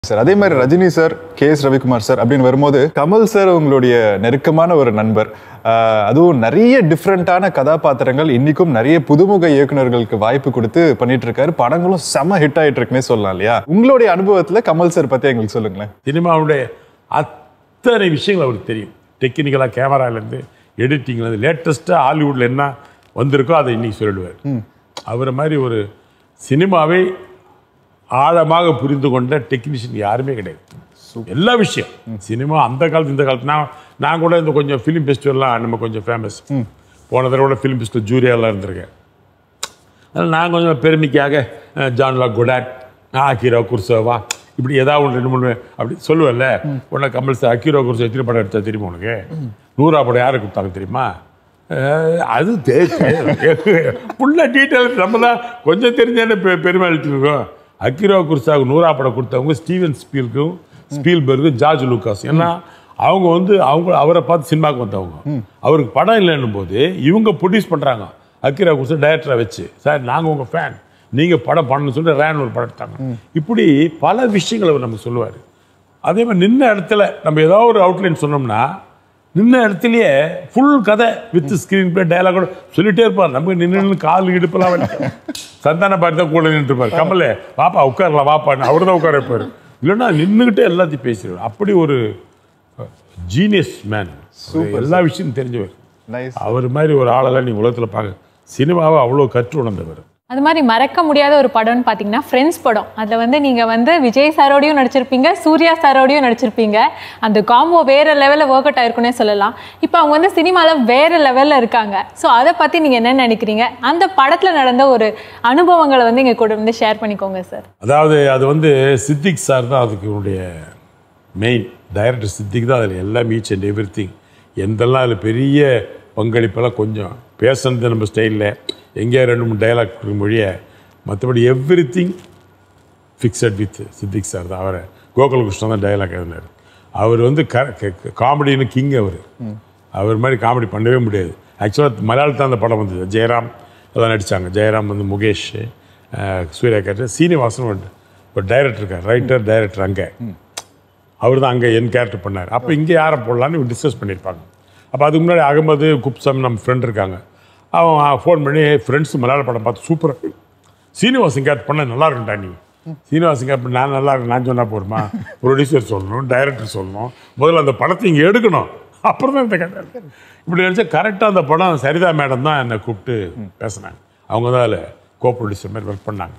Sir அதே மாதிரி Rajini sir K S Ravikumar sir அப்படின்னு வரும்போது கமல் சார் உங்களுடைய நெருக்கமான ஒரு நண்பர் ஆஹ் அதுவும் நிறைய டிஃப்ரெண்ட்டான கதாபாத்திரங்கள் இன்னைக்கும் நிறைய புதுமுக இயக்குனர்களுக்கு வாய்ப்பு கொடுத்து பண்ணிட்டு இருக்காரு படங்களும் செம ஹிட் ஆயிட்டு இருக்குன்னே சொல்லலாம் இல்லையா உங்களுடைய அனுபவத்துல கமல் சார் பத்தி எங்களுக்கு சொல்லுங்களேன் சினிமாவுடைய அத்தனை விஷயங்கள் அவருக்கு தெரியும் டெக்னிக்கலாக கேமராலேருந்து எடிட்டிங்லேருந்து லேட்டஸ்ட்டாக ஹாலிவுட்டில் என்ன வந்திருக்கோ அதை இன்னைக்கு சொல்லிடுவார் அவரை மாதிரி ஒரு சினிமாவை ஆழமாக புரிந்து கொண்ட டெக்னீஷியன் யாருமே கிடையாது எல்லா விஷயம் சினிமா அந்த காலத்து இந்த காலத்து நான் நான் கூட இந்த கொஞ்சம் ஃபிலிம் ஃபெஸ்டிவல்லாம் நம்ம கொஞ்சம் ஃபேமஸ் போன தடவை ஃபிலிம் ஃபெஸ்டிவல் ஜூரியாலாம் இருந்திருக்கேன் அதனால் நான் கொஞ்சம் பெருமைக்காக அஹ், ஜான் லாக் குடாட் அக்கீரா குர்சோவா இப்படி ஏதாவது ஒன்று ரெண்டு மூணு அப்படி சொல்லுவேன்ல உடனே கமல் சார் அக்கீரா குர்சோ எத்தனை படம் எடுத்தா தெரியுமா உனக்கு நூறா படம் யாருக்கு கொடுத்தாங்க தெரியுமா அஹ், அது ஃபுல்லாக டீட்டெயில் நம்ம தான் கொஞ்சம் தெரிஞ்சானே பெ பெருமை அளிச்சிருக்கோம் அக்கிரோ குர்சாவுக்கு நூறா படம் கொடுத்தவங்க ஸ்டீவன் ஸ்பீல்க்கும் ஸ்பீல்பர்க்கும் ஜார்ஜ் லூகாஸ் ஏன்னா அவங்க வந்து அவங்க அவரை பார்த்து சினிமாவுக்கு வந்தவங்க அவருக்கு படம் இல்லைன்னும் போது இவங்க ப்ரொடியூஸ் பண்ணுறாங்க அக்கிரா குர்சா டைரக்டரை வச்சு சார் நாங்கள் உங்கள் ஃபேன் நீங்கள் படம் பண்ணணும்னு சொல்லிட்டு ரேன் ஒரு படம் எடுத்தாங்க இப்படி பல விஷயங்களை அவர் நமக்கு சொல்லுவார் அதே மாதிரி நின்ன இடத்துல நம்ம ஏதாவது ஒரு அவுட்லைன் சொன்னோம்னா நின்ன இடத்துலயே ஃபுல் கதை வித் ஸ்க்ரீன் பிளே டயலாக் சொல்லிட்டே இருப்பார் நமக்கு நின்று நின்று கால் இடுப்பெல்லாம் வலிக்கும் சந்தான பாட்டு தான் கூட நின்று இருப்பார் கமலே வாப்பா உட்காரலாம் வாப்பான்னு அவர் தான் உட்கார வைப்பார் இல்லைன்னா நின்றுக்கிட்டே எல்லாத்தையும் பேசிடுவார் அப்படி ஒரு ஜீனியஸ் மேன் எல்லா விஷயமும் தெரிஞ்சவர் நைஸ் அவர் மாதிரி ஒரு ஆளெல்லாம் நீ உலகத்தில் பார்க்க சினிமாவை அவ்வளோ கற்று உணர்ந்தவர் அது மாதிரி மறக்க முடியாத ஒரு படம்னு பார்த்தீங்கன்னா ஃப்ரெண்ட்ஸ் படம் அதில் வந்து நீங்கள் வந்து விஜய் சாரோடையும் நடிச்சிருப்பீங்க சூர்யா சாரோடையும் நடிச்சிருப்பீங்க அந்த காம்போ வேற லெவலில் ஒர்க் அவுட் ஆயிருக்குன்னே சொல்லலாம் இப்போ அவங்க வந்து சினிமாவில் வேற லெவலில் இருக்காங்க ஸோ அதை பற்றி நீங்கள் என்ன நினைக்கிறீங்க அந்த படத்தில் நடந்த ஒரு அனுபவங்களை வந்து எங்கள் கூட வந்து ஷேர் பண்ணிக்கோங்க சார் அதாவது அது வந்து சித்திக் சார் தான் அதுக்கு உன்னுடைய மெயின் டைரக்டர் சித்திக் தான் அதில் எல்லாம் ஈச் அண்ட் எவ்ரி திங் எந்தெல்லாம் அதில் பெரிய பங்களிப்பெல்லாம் கொஞ்சம் பேசுனது நம்ம ஸ்டைலில் எங்கேயா ரெண்டு மூணு டைலாக் மொழிய மற்றபடி every thing fixed with Siddique sir தான் அவரை கோகுலகிருஷ்ணன் தான் டைலாக் எழுதினார் அவர் வந்து க காமெடின்னு கிங் அவர் அவர் மாதிரி காமெடி பண்ணவே முடியாது ஆக்சுவலாக மலையாளத்தில் அந்த படம் வந்தது ஜெயராம் எல்லாம் நடித்தாங்க ஜெயராம் வந்து முகேஷ் அஹ், சூர்யா கேரக்டர் சீனிவாசன் ஒரு ஒரு டைரக்டர் இருக்கார் ரைட்டர் டைரக்டர் அங்கே அவர் தான் அங்கே என் கேரக்டர் பண்ணார் அப்போ இங்கே யாரை போடலான்னு டிஸ்கஸ் பண்ணியிருப்பாங்க அப்போ அதுக்கு முன்னாடி அகமது குப்சம் நம்ம ஃப்ரெண்ட் இருக்காங்க அவன் ஃபோன் பண்ணி ஃப்ரெண்ட்ஸ் மலையாள படம் பார்த்து சூப்பராக சீனிவாசன் கேரக்டர் பண்ண நல்லா இருக்கும்டா நீ சீனிவாசன் கேரக்டர் நான் நல்லா இருக்கு நான் சொன்னால் போருமா ப்ரொடியூசர் சொல்லணும் டைரக்டர் சொல்லணும் முதல்ல அந்த படத்தை இங்கே எடுக்கணும் அப்புறம் தான் இந்த கதை இப்படி நினச்சா கரெக்டாக அந்த படம் சரிதா மேடம் தான் என்னை கூப்பிட்டு பேசினாங்க அவங்க தான் அதில் கோ ப்ரொடியூசர் மாதிரி ஒர்க் பண்ணாங்க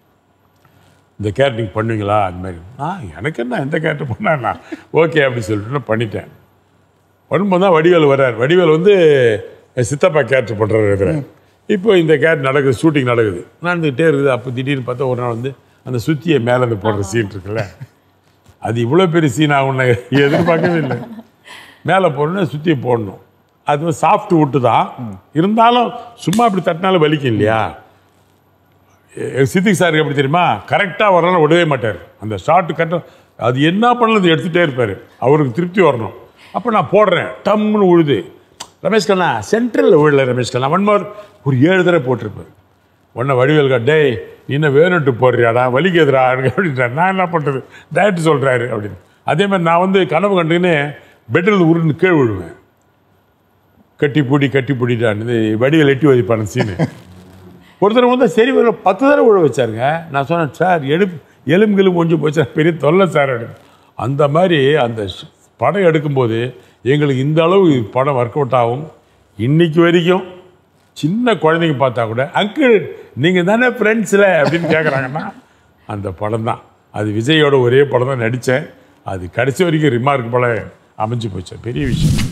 இந்த கேரக்டிங் பண்ணுவீங்களா அது மாதிரி ஆ எனக்கு என்ன எந்த கேரக்டர் பண்ணா ஓகே அப்படி சொல்லிட்டு நான் பண்ணிட்டேன் பண்ணும்போது தான் வடிவேல் வர்றார் வடிவேல் வந்து சித்தப்பா கேரக்டர் பண்ணுறாரு இருக்கிறேன் இப்போ இந்த கேரக்டர் நடக்குது ஷூட்டிங் நடக்குது நடந்துக்கிட்டே இருக்குது அப்போ திடீர்னு பார்த்தா ஒரு நாள் வந்து அந்த சுத்தியை மேலே இருந்து போடுற சீன் இருக்குல்ல அது இவ்வளோ பெரிய சீன் ஆகும்னு எதிர்பார்க்கவே இல்லை மேலே போடணும் சுத்தியை போடணும் அது வந்து சாஃப்ட் விட்டு தான் இருந்தாலும் சும்மா அப்படி தட்டினாலும் வலிக்கும் இல்லையா எ- சித்திக் சாருக்கு எப்படி தெரியுமா கரெக்டாக வரணும் விடவே மாட்டார் அந்த ஷார்ட் கரெக்டாக அது என்ன பண்ணல எடுத்துகிட்டே இருப்பார் அவருக்கு திருப்தி வரணும் அப்போ நான் போடுறேன் டம்னு உழுது ரமேஷ் கண்ணா சென்ட்ரலில் விழல ரமேஷ் கண்ணா ஒன் மோர் ஒரு ஏழு தடவை போட்டிருப்பார் உடனே வடிவேல்கா டேய் நீ என்ன வேணுட்டு போடுறியாடா வலிக்குதுடா அப்படின்றார் நான் என்ன பண்ணுறது டயட்டு சொல்கிறாரு அப்படின்னு அதே மாதிரி நான் வந்து கனவு கண்டுக்கின்னு பெட்டில் உருண்டு கீழ் விழுவேன் கட்டி பூடி கட்டி பூடிட்டான் இது வடிவேல் எட்டி வதிப்பான சீனு ஒருத்தர் வந்து சரி ஒரு பத்து தடவை விழ வச்சாருங்க நான் சொன்னேன் சார் எலும்பு எலும்புகளும் கொஞ்சம் போச்சு பெரிய தொல்லை சார் அப்படின்னு அந்த மாதிரி அந்த ஷ்- படம் எடுக்கும்போது எங்களுக்கு இந்த அளவு படம் ஒர்க் அவுட் ஆகும் இன்னைக்கு வரைக்கும் சின்ன குழந்தைங்க பார்த்தா கூட அங்கிள் நீங்கள் தானே ஃப்ரெண்ட்ஸில் அப்படின்னு கேட்குறாங்கன்னா அந்த படம் தான் அது விஜயோட ஒரே படம் தான் நடித்தேன் அது கடைசி வரைக்கும் ரிமார்க் போல அமைஞ்சு போச்சு பெரிய விஷயம்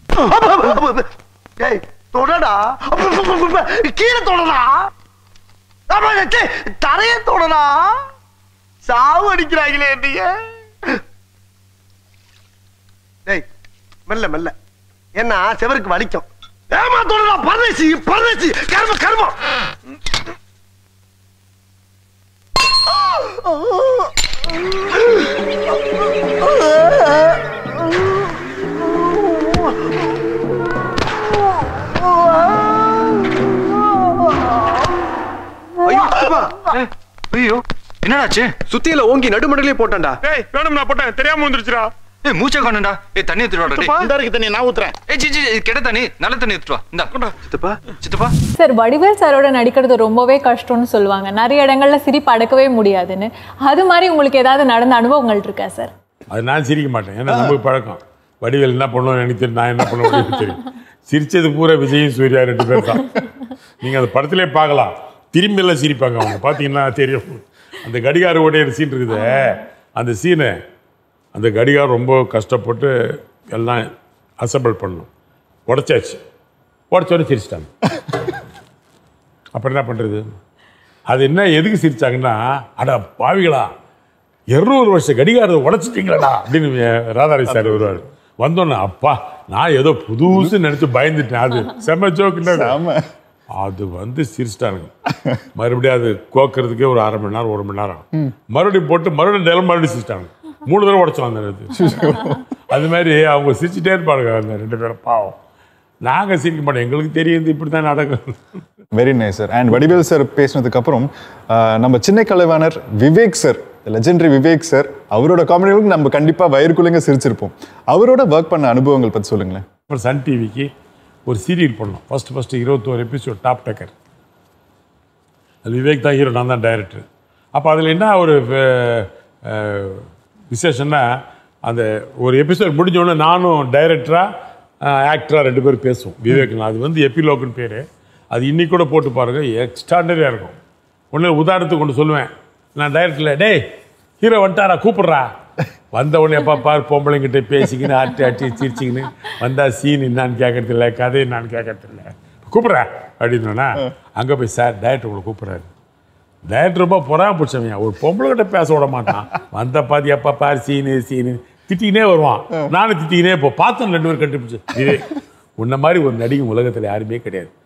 ஏய் தொடடா கீழே தொடடா ஆமா, டேய், தரைய தொடடா சாவு அடிக்கிறாங்களே நீங்க டேய் மெல்ல மெல்ல ஏன்னா செவருக்கு வலிக்கும் ஏமா தொடடா பரதேசி பரதேசி கர்ம கர்மம் ஐயோ அப்பா. ஐயோ என்னடாச்சு சுத்தியில ஓங்கி நடுமடலே போட்டான்டா ஏய் வேணும் நான் போட்டேன் தெரியாம வந்துருச்சுடா ஏய் மூச்சை காணும்டா ஏய் தண்ணி எடுத்துட்டு வாடா டேய். இந்த இருக்கு தண்ணி நான் ஊத்துறேன் ஏய் சி சி இது கெட்ட தண்ணி நல்ல தண்ணி எடுத்துட்டு வா இந்தா சித்தப்பா சித்தப்பா சார் வடிவேல் சாரோட நடிக்கிறது ரொம்பவே கஷ்டம்னு சொல்லுவாங்க நிறைய இடங்கள்ல சிரிப்பு அடக்கவே முடியாதுன்னு அது மாதிரி உங்களுக்கு ஏதாவது நடந்த அனுபவங்கள் இருக்கா சார் அது நான் சிரிக்க மாட்டேன் ஏன்னா நமக்கு பழக்கம் வடிவேல் என்ன பண்ணுவோம் எனக்கு தெரியும் நான் என்ன பண்ணுவேன் எனக்கு தெரியும் சிரிச்சது பூரா விஜயும் சூர்யா ரெண்டு பேர் தான் நீங்கள் அந்த படத்திலே பார்க்கலாம் திரும்பி எல்லாம் சிரிப்பாங்க அவங்க பார்த்தீங்கன்னா தெரியும் அந்த கடிகார ஓடையிற சீன் இருக்குதே அந்த சீனை அந்த கடிகாரம் ரொம்ப கஷ்டப்பட்டு எல்லாம் அசம்பிள் பண்ணணும் உடச்சாச்சு உடச்சோடனே சிரிச்சிட்டாங்க அப்புறம் என்ன பண்ணுறது அது என்ன எதுக்கு சிரிச்சாங்கன்னா அட பாவிகளா இருநூறு வருஷம் கடிகாரத்தை உடைச்சிட்டீங்களடா அப்படின்னு ராதாரி சார் வருவார் வந்தோன்னே அப்பா நான் ஏதோ புதுசு நினைச்சு பயந்துட்டேன் அது செம்ம ஜோக் இல்லை ஆமா அது வந்து சிரிச்சிட்டானுங்க மறுபடியும் அது கோக்கிறதுக்கே ஒரு அரை மணி நேரம் ஒரு மணி நேரம் மறுபடியும் போட்டு மறுபடியும் டெலம் மறுபடியும் சிரிச்சிட்டாங்க மூணு தடவை உடச்சோம் அந்த இது அது மாதிரி அவங்க சிரிச்சுட்டே இருப்பாங்க அந்த ரெண்டு பேரும் பாவம் நாங்கள் சிரிக்க மாட்டோம் எங்களுக்கு தெரியுது இப்படி தான் நடக்கும் very nice sir and Vadivel sir பேசினதுக்கு அப்புறம் ஆஹ், நம்ம சின்ன Kalaivanar Vivek sir legendary Vivek sir அவரோட காமெடிகளுக்கு நம்ம கண்டிப்பா வயிறுக்குள்ளங்க சிரிச்சிருப்போம் அவரோட ஒர்க் பண்ண அனுபவங்கள் பத்தி சொல்லுங்களேன் அப்புறம் சன் டிவிக்கு ஒரு சீரியல் பண்ணோம் ஃபர்ஸ்ட் ஃபஸ்ட்டு இருபத்தோரு எபிசோட் டாப் டக்கர் அது விவேக் தான் ஹீரோ நான் தான் டைரக்டர் அப்போ அதில் என்ன ஒரு அஹ், அஹ், விசேஷம்னா அந்த ஒரு எபிசோட் முடிஞ்ச உடனே நானும் டைரக்டராக ஆக்டராக ரெண்டு பேரும் பேசுவோம் விவேக் நான் அது வந்து எபிலோக்குன்னு பேர் அது இன்னைக்கு கூட போட்டு பாருங்கள் எக்ஸ்ட்ராடனரியாக இருக்கும் ஒன்று உதாரணத்துக்கு கொண்டு சொல்லுவேன் நான் டைரக்டரில் டேய் ஹீரோ வந்துட்டாரா கூப்பிட்றா வந்த உடனே எப்பா பார் பொம்பளைங்கிட்ட பேசிக்கின்னு ஆட்டி ஆட்டி சிரிச்சிக்கின்னு வந்தா சீன் என்னான்னு கேட்கறது இல்லை கதை என்னான்னு கேட்கறது இல்லை கூப்பிட்றா அப்படின்னா அங்கே போய் சார் டைரக்டர் உங்களை கூப்பிட்றாரு டைரக்டர் ரொம்ப பொறாம பிடிச்சவன் ஒரு பொம்பளை கிட்ட பேச விட மாட்டான் வந்த பாதி அப்பா பார் சீனு சீனு திட்டிக்கினே வருவான் நானும் திட்டிக்கினே இப்போ பார்த்தோம் ரெண்டு பேரும் கண்டுபிடிச்சு இது உன்ன மாதிரி ஒரு நடிகை உலகத்தில் யாருமே கிடையாது